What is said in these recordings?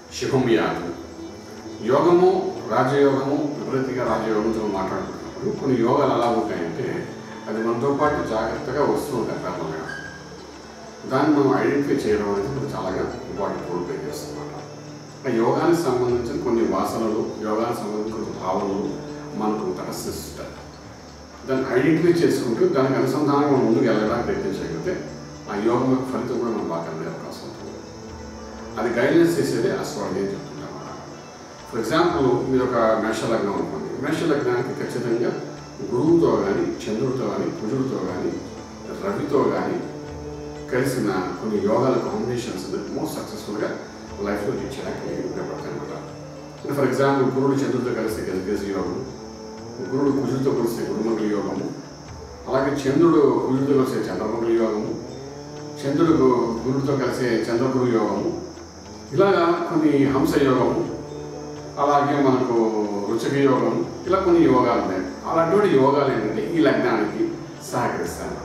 శుభం యాగం యోగము రాజయోగము విపరీతంగా రాజయోగంతో మాట్లాడుతున్నప్పుడు కొన్ని యోగాలు ఎలా ఉంటాయంటే అది మనతో పాటు జాగ్రత్తగా వస్తూ ఉంటాయి క్రమంగా దాన్ని మనం ఐడెంటిఫై చేయడం అనేది మనకు చాలా ఇంపార్టెంట్ రోల్ ప్లే చేస్తుందన్నమాట ఆ యోగానికి సంబంధించిన కొన్ని వాసనలు యోగానికి సంబంధించిన కొన్ని భావనలు మనకు తటస్థిస్తుంటాయి దాన్ని ఐడెంటిఫై చేసుకుంటూ దానికి అనుసంధానంగా మనం ముందుకు వెళ్ళడానికి ప్రయత్నం చేయగలిగితే ఆ యోగం యొక్క ఫలితం కూడా మనం బాగా అందే అవకాశం ఉంటుంది అది గైడెన్స్ చేసేది అస్ట్రాలజీ అని చెప్తుంటాం ఫర్ ఎగ్జాంపుల్ మీరు ఒక మేషలగ్నం అనుకోండి మేషలగ్నానికి ఖచ్చితంగా గురువుతో కానీ చంద్రుడితో కానీ కుజుడితో కానీ రవితో కానీ కలిసిన కొన్ని యోగాల కాంబినేషన్స్ మోస్ట్ సక్సెస్ఫుల్గా లైఫ్లో రీచ్ చేయడానికి ఉపయోగపడతాయి అనమాట ఫర్ ఎగ్జాంపుల్ గురుడు చంద్రుడితో కలిసి గజగజ యోగం గురుడు కుజుడితో కలిసే గురుమంగళ యోగము అలాగే చంద్రుడు కుజుడితో కలిసే చంద్రమంగళ యోగము చంద్రుడు గురుడితో కలిసే చంద్రగురు యోగము ఇలాగా కొన్ని హంస యోగము అలాగే మనకు రుచక యోగం ఇలా కొన్ని యోగాలు ఉన్నాయి అలాంటి యోగాలు ఏంటంటే ఈ లగ్నానికి సహకరిస్తాయి అన్నమాట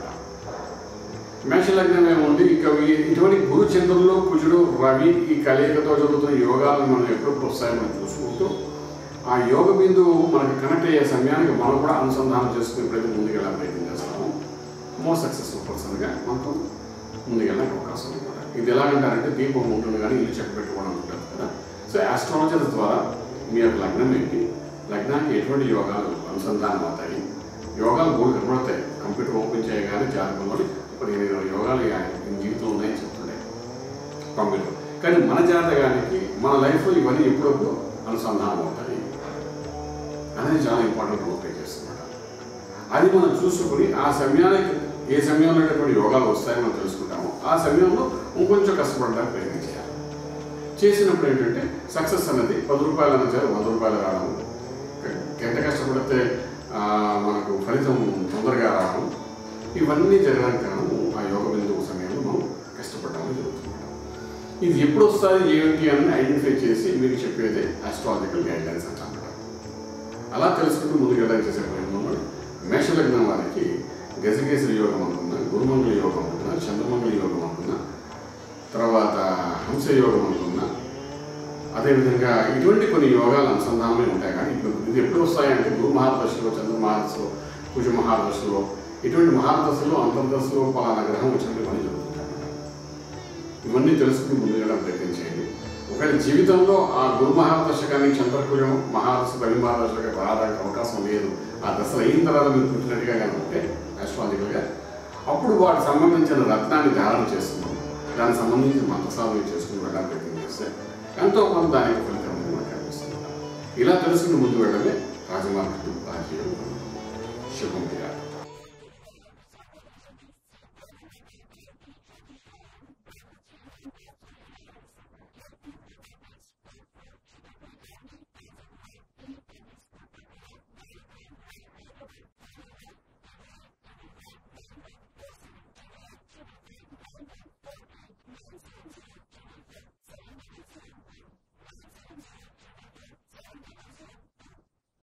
మేష లగ్నం ఏముంది ఇక ఈ- ఇటువంటి గురు చంద్రులు కుజుడు రవి ఈ కలయికతో జరుగుతున్న యోగాలను మనం ఎప్పుడు వస్తాయో మనం చూసుకుంటూ ఆ యోగ బిందువు మనకి కనెక్ట్ అయ్యే సమయానికి మనం కూడా అనుసంధానం చేసుకుని ఎప్పుడైతే ముందుకెళ్ళాలని ప్రయత్నం చేస్తామో మోర్ సక్సెస్ఫుల్ పర్సన్గా మనకు ముందుకెళ్ళడానికి అవకాశం ఉంది అన్నమాట. ఇది ఎలాగంటారంటే దీపం ఉంటుంది కానీ ఇల్లు చెక్క పెట్టుకోవడం ఉంటుంది కదా సో ఆస్ట్రాలజర్స్ ద్వారా మీ యొక్క లగ్నం ఏంటి లగ్నానికి ఎటువంటి యోగాలు అనుసంధానం అవుతాయి యోగాలు మూడు కనబడతాయి కంప్యూటర్ ఓపెన్ చేయగానే జాతకంలో పదిహేను ఇరవై యోగాలు ఈ జీవితంలో ఉన్నాయని చెప్తుండే కంప్యూటర్ కానీ మన జాతకానికి మన లైఫ్లో ఇవన్నీ ఎప్పుడప్పుడు అనుసంధానం అవుతాయి అనేది చాలా ఇంపార్టెంట్ రోల్ ప్లే చేస్తుందన్నమాట అది మనం చూసుకుని ఆ సమయానికి ఏ సమయంలో ఉన్నటువంటి యోగాలు వస్తాయో మనం తెలుసుకుంటామో ఆ సమయంలో ఇంకొంచెం కష్టపడడానికి ప్రయత్నం చేయాలి చేసినప్పుడు ఏంటంటే సక్సెస్ అనేది పది రూపాయలు అన్న సరే వంద రూపాయలు రావడం ఎంత కష్టపడితే ఆ, మనకు ఫలితం తొందరగా రావడం ఇవన్నీ జరగడానికి కారణం ఆ యోగ బిందువు సమయంలో మనం కష్టపడడం జరుగుతుంది ఇది ఎప్పుడు వస్తుంది ఏమిటి అని ఐడెంటిఫై చేసి మీకు చెప్పేదే ఆస్ట్రాలజికల్ గైడ్ లైన్స్ అంటారు అలా తెలుసుకుంటూ ముందుకు వెళ్ళడానికి చేసే ప్రయత్నంలో మేషలగ్నం వారికి గజకేసరి యోగం అనుకున్నా గురుమంగళ యోగం అనుకున్నా చంద్రమంగళ యోగం అనుకున్నా తర్వాత హంస యోగం అనుకున్నా అదేవిధంగా ఇటువంటి కొన్ని యోగాలు అనుసంధానమే ఉంటాయి కానీ ఇప్పుడు ఇది ఎప్పుడు వస్తాయంటే గురు మహాదశలో చంద్ర మహాదశలో కుజ మహాదశలో ఇటువంటి మహాదశలో అంతర్దశలో పలానా గ్రహం వచ్చినట్టు ఇవన్నీ జరుగుతుంటాయి ఇవన్నీ తెలుసుకుని ముందుకు వెళ్ళడం ప్రయత్నం చేయండి ఒకవేళ జీవితంలో ఆ గురు మహాదశ కానీ చంద్రకుజం మహాదశ రవి మహాదశగా రావడానికి అవకాశం లేదు ఆ దశలు అయిన తర్వాత మీరు పుట్టినట్టుగా కానీ ఉంటే ఆస్ట్రాలజికల్గా అప్పుడు వాటికి సంబంధించిన రత్నాన్ని ధారణ చేస్తున్నాం దానికి సంబంధించిన మంత్రసాధన చేసుకుని వెళ్ళడానికి ప్రయత్నం చేస్తే ఎంతో కొంత దానికి ఫలితం అనేది మనకు కనిపిస్తుంది ఇలా తెలుసుకుని ముందు వెళ్ళడమే రాజమార్గం రాజయోగం శుభం చేయాలి